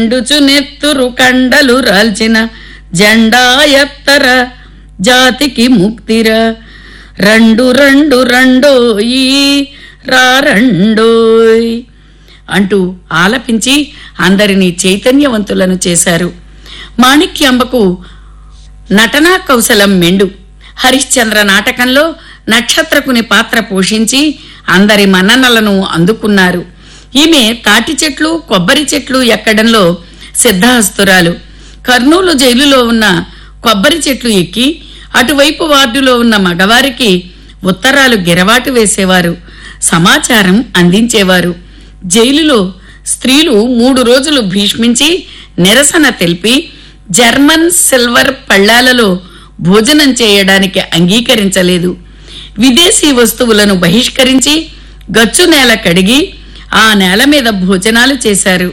ఎండుచు నెత్తురు కండలు రాల్చిన జెండా ఎత్తర జాతికి ముక్తిర రెండు రెండు రెండోయి రా రెండోయ్ అంటూ ఆలపించి అందరినీ చైతన్యవంతులను చేశారు మాణిక్యాంబకు నటనా కౌశలం మెండు హరిశ్చంద్ర నాటకంలో నక్షత్రకుని పాత్ర పోషించి అందరి మన్ననలను అందుకున్నారు ఈమె తాటి చెట్లు కొబ్బరి చెట్లు ఎక్కడంలో సిద్ధహస్తురాలు కర్నూలు జైలులో ఉన్న కొబ్బరి చెట్లు ఎక్కి అటువైపు వార్డులో ఉన్న మగవారికి ఉత్తరాలు గిరవాటు వేసేవారు సమాచారం అందించేవారు జైలులో స్త్రీలు మూడు రోజులు భీష్మించి నిరసన తెలిపి జర్మన్ సిల్వర్ పళ్ళాలలో భోజనం చేయడానికి అంగీకరించలేదు విదేశీ వస్తువులను బహిష్కరించి గచ్చు నేల కడిగి ఆ నేల మీద భోజనాలు చేశారు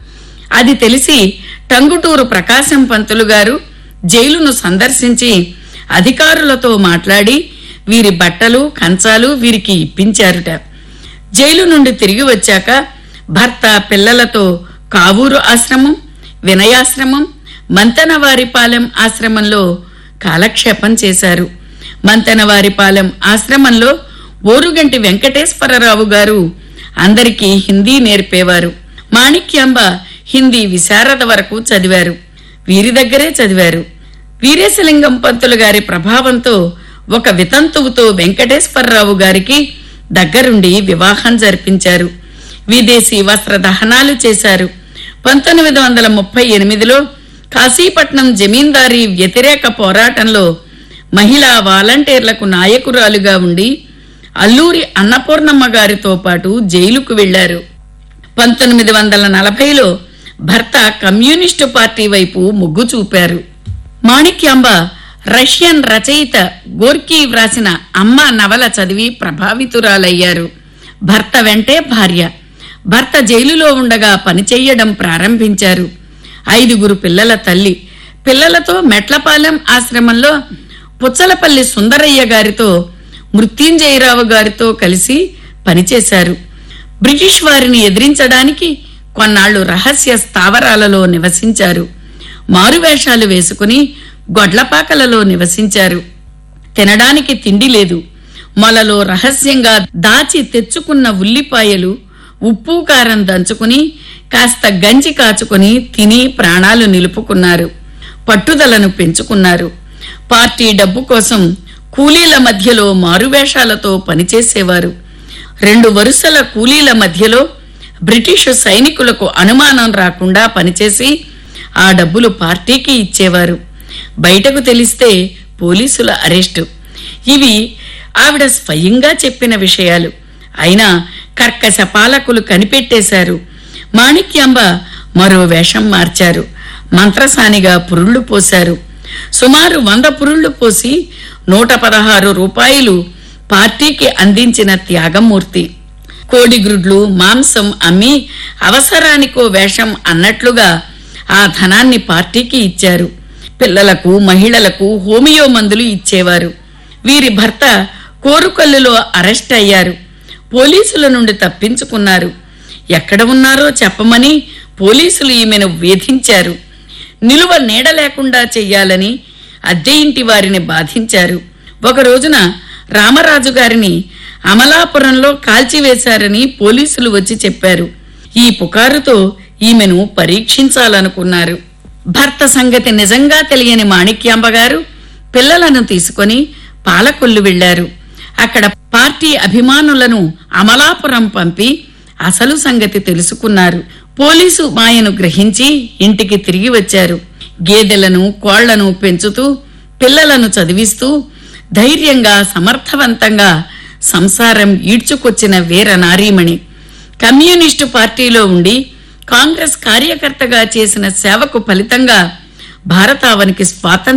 అది తెలిసి టంగుటూరు ప్రకాశం పంతులు గారు జైలును సందర్శించి అధికారులతో మాట్లాడి వీరి బట్టలు కంచాలు వీరికి ఇప్పించారుట జైలు నుండి తిరిగి వచ్చాక భర్త పిల్లలతో కావూరు ఆశ్రమం వినయాశ్రమం మంతనవారిపాలెం ఆశ్రమంలో కాలక్షేపం చేశారు మంతనవారిపాలెం ఆశ్రమంలో ఓరుగంటి వెంకటేశ్వరరావు గారు అందరికీ హిందీ నేర్పేవారు మాణిక్యాంబ హిందీ విశారద వరకు చదివారు వీరి దగ్గరే చదివారు వీరేశలింగం పంతులు గారి ప్రభావంతో ఒక వితంతువుతో వెంకటేశ్వరరావు గారికి దగ్గరుండి వివాహం జరిపించారు విదేశీ వస్త్ర దహనాలు చేశారు పంతొమ్మిది వందల ముప్పై ఎనిమిదిలో కాశీపట్నం జమీందారీ వ్యతిరేక పోరాటంలో మహిళా వాలంటీర్లకు నాయకురాలుగా ఉండి అల్లూరి అన్నపూర్ణమ్మ గారితో పాటు జైలుకు వెళ్లారు పంతొమ్మిది వందల నలభైలో భర్త కమ్యూనిస్టు పార్టీ వైపు మొగ్గు చూపారు మాణిక్యాంబ రష్యన్ రచయిత గోర్కీ వ్రాసిన అమ్మ నవల చదివి ప్రభావితురాలయ్యారు భర్త వెంటే భార్య భర్త జైలులో ఉండగా పనిచెయ్యడం ప్రారంభించారు ఐదుగురు పిల్లల తల్లి పిల్లలతో మెట్లపాలెం ఆశ్రమంలో పుచ్చలపల్లి సుందరయ్య గారితో మృత్యుంజయరావు గారితో కలిసి పనిచేశారు బ్రిటిష్ వారిని ఎదిరించడానికి కొన్నాళ్లు రహస్య స్థావరాలలో నివసించారు మారువేషాలు వేసుకుని గొడ్లపాకలలో నివసించారు తినడానికి తిండి లేదు మొలలో రహస్యంగా దాచి తెచ్చుకున్న ఉల్లిపాయలు ఉప్పు కారం దంచుకుని కాస్త గంజి కాచుకుని తిని ప్రాణాలు నిలుపుకున్నారు పట్టుదలను పెంచుకున్నారు పార్టీ డబ్బు కోసం కూలీల మధ్యలో మారువేషాలతో పనిచేసేవారు రెండు వరుసల కూలీల మధ్యలో బ్రిటిషు సైనికులకు అనుమానం రాకుండా పనిచేసి ఆ డబ్బులు పార్టీకి ఇచ్చేవారు బయటకు తెలిస్తే పోలీసుల అరెస్టు ఇవి ఆవిడ స్వయంగా చెప్పిన విషయాలు అయినా కర్కశ పాలకులు కనిపెట్టేశారు మాణిక్యాంబ మరో వేషం మార్చారు మంత్రసానిగా పురుళ్ళు పోశారు సుమారు వంద పురుళ్ళు పోసి నూట పదహారు రూపాయలు పార్టీకి అందించిన త్యాగమూర్తి కోడిగ్రుడ్లు మాంసం అమ్మి అవసరానికో వేషం అన్నట్లుగా ఆ ధనాన్ని పార్టీకి ఇచ్చారు పిల్లలకు మహిళలకు హోమియో మందులు ఇచ్చేవారు వీరి భర్త కోరుకల్లులో అరెస్ట్ అయ్యారు పోలీసుల నుండి తప్పించుకున్నారు ఎక్కడ ఉన్నారో చెప్పమని పోలీసులు ఈమెను వేధించారు నిలువ నీడ లేకుండా చెయ్యాలని అద్దె ఇంటి వారిని బాధించారు ఒక రోజున రామరాజు గారిని అమలాపురంలో కాల్చివేశారని పోలీసులు వచ్చి చెప్పారు ఈ పుకారుతో ఈమెను పరీక్షించాలనుకున్నారు భర్త సంగతి నిజంగా తెలియని మాణిక్యాంబ గారు పిల్లలను తీసుకొని పాలకొల్లు వెళ్లారు అక్కడ పార్టీ అభిమానులను అమలాపురం పంపి అసలు సంగతి తెలుసుకున్నారు పోలీసు మాయను గ్రహించి ఇంటికి తిరిగి వచ్చారు గేదెలను కోళ్లను పెంచుతూ పిల్లలను చదివిస్తూ ధైర్యంగా సమర్థవంతంగా సంసారం ఈడ్చుకొచ్చిన వీర నారీమణి కమ్యూనిస్టు పార్టీలో ఉండి కాంగ్రెస్ కార్యకర్తగా చేసిన సేవకు ఫలితంగా భారతావనికి స్వాతంత్ర్యం